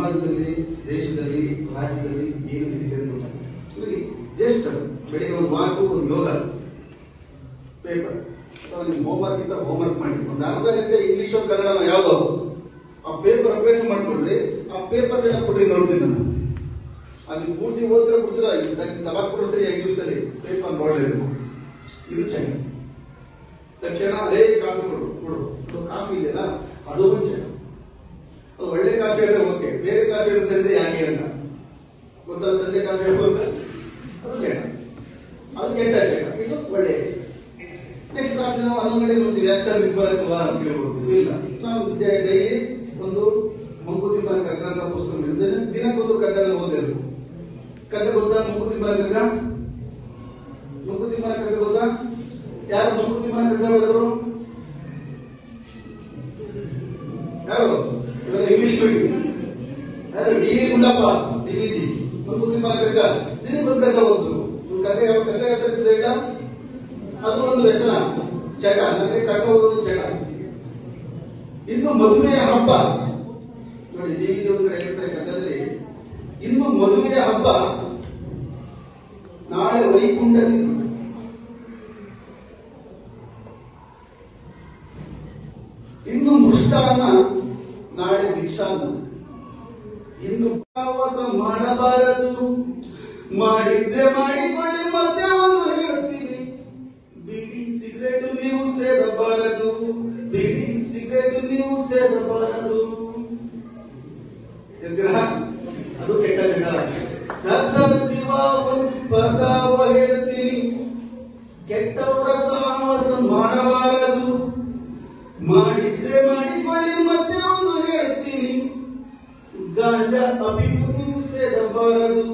ಸಮಾಜದಲ್ಲಿ ದೇಶದಲ್ಲಿ ರಾಜ್ಯದಲ್ಲಿ ಏನು ನಡೀತಿದೆ ಅಂತ ಗೊತ್ತಾಗುತ್ತೆ ಜಸ್ಟ್ ಬೆಳಿಗ್ಗೆ ಒಂದು ವಾಕು ಒಂದು ಯೋಗ ಪೇಪರ್ ಅಥವಾ ನೀವು ಹೋಮ್ವರ್ಕ್ ಇದ್ದ ಹೋಮ್ವರ್ಕ್ ಮಾಡಿ ಒಂದು ಅರ್ಧ ಗಂಟೆ ಇಂಗ್ಲಿಷ್ ಕನ್ನಡ ಯಾವ್ದು ಆ ಪೇಪರ್ ಅಭ್ಯಾಸ ಮಾಡ್ಕೊಂಡ್ರಿ ಆ ಪೇಪರ್ ಜನ ಕೊಡ್ರಿ ನೋಡ್ತೀನಿ ನಾನು ಅಲ್ಲಿ ಪೂರ್ತಿ ಓದಿದ್ರೆ ಬಿಡ್ತೀರ ತಲಾಕ್ ಕೊಡೋ ಸರಿ ಐದು ಸರಿ ಪೇಪರ್ ನೋಡಲೇಬೇಕು ಇದು ಚೆನ್ನ ತಕ್ಷಣ ಅದೇ ಕಾಫಿ ಕೊಡು ಕೊಡು ಅದು ಕಾಫಿ ಇದೆಯಲ್ಲ ಅದು ಒಂದು ಚೆನ್ನ ಅದು ಒಳ್ಳೆ ಕಾಫಿ ಅಂದ್ರೆ ಓಕೆ ಬೇರೆ ಕಾಫಿ ಅಂದ್ರೆ ಸರಿ ಯಾಕೆ ಅಂತ ಗೊತ್ತಲ್ಲ ಸಂಜೆ ಕಾಫಿ ಅದು ಅಂತ ಅದು ಚೆನ್ನ ಅದು ಕೆಟ್ಟ ಚೆನ್ನ ಇದು ಒಳ್ಳೆ ನೆಕ್ಸ್ಟ್ ರಾತ್ರಿ ನಾವು ಹನ್ನೊಂದು ಗಂಟೆಗೆ ನೋಡ್ತೀವಿ ಯಾಕೆ ಸರ್ ಇದು ಬರಕ್ಕಲ್ವಾ ಅಂತ ಕೇಳ್ಬೋದು ಇಲ್ಲ ನಾವು ಡೈಲಿ ಒಂದು ಮಂಕುತಿಮ್ಮನ ಕಗ್ಗ ಅಂತ ಪುಸ್ತಕ ಇರ್ತೇನೆ ದಿನಕ್ಕೊಂದು ಕಗ್ಗನ ಓದಿರ್ಬೇಕು ಕಗ್ಗ ಗೊತ್ತಾ ಮಂಕುತಿಮ್ಮನ ಕಗ್ಗ ಮಂಕುತಿಮ್ಮನ ಕಗ್ಗ ಗೊತ್ತಾ ಯಾರು ಮಂಕುತಿಮ್ಮನ ಕಗ್ಗ ಬರೆದರು ಯಾರು ಇವೆಲ್ಲ ಇಂಗ್ಲಿಷ್ ಮೀಡಿಯಂ ಯಾರು D V Gundappa D V G ಮಂಕುತಿಮ್ಮನ ಕಗ್ಗ ದಿನಕ್ಕೊಂದು ಕಗ್ಗ ಓದು ಒಂದು ಕಗ್ಗ ಯಾವ ಕಗ್ಗ ಹೇಳ್ತಾರೆ ಈಗ ಅದು ಒಂದು ವ್ಯಸನ ಚಟ ನನಗೆ ಕಗ್ಗ ಓದೋದು ಚಟ ಇನ್ನು ಮದುವೆಯ ಹಬ್ಬ ನೋಡಿ ಡಿ ವಿ ಒಂದು ಕಡೆ ಹೇಳ್ತಾರೆ ಕಗ್ಗದಲ್ಲಿ ಇನ್ನು ಮದುವೆಯ ಹಬ್ಬ ನಾಳೆ ವೈಕುಂಠ ದಿನ ಇನ್ನು ಮೃಷ್ಟಾನ್ನ ನಾಳೆ ಭಿಕ್ಷಾನ್ನ ಇನ್ನು ಪ್ರವಾಸ ಮಾಡಬಾರದು ಮಾಡಿದ್ರೆ ಮಾಡಿಕೊಳ್ಳಿ ಮತ್ತೆ ಒಂದು ಹೇಳ್ತೀನಿ ಬೀಡಿ ಸಿಗರೇಟ್ ನೀವು ಸೇದಬಾರದು ಬೀಡಿ ಸಿಗರೇಟ್ ನೀವು ಸೇದಬಾರದು ಎದ್ದಿರಾ? ಅದು ಕೆಟ್ಟ ಚಟ ಸತ್ತ ಶಿವ ಒಂದು ಪದವ ಹೇಳ್ತೀನಿ ಕೆಟ್ಟವರ ಸಹವಾಸ ಮಾಡಬಾರದು ಮಾಡಿದ್ರೆ ಮಾಡಿಕೊಳ್ಳಿ ಮತ್ತೆ ಒಂದು ಹೇಳ್ತೀನಿ ಗಾಂಜಾ ಅಭಿವೃದ್ಧಿ ಸೇರಬಾರದು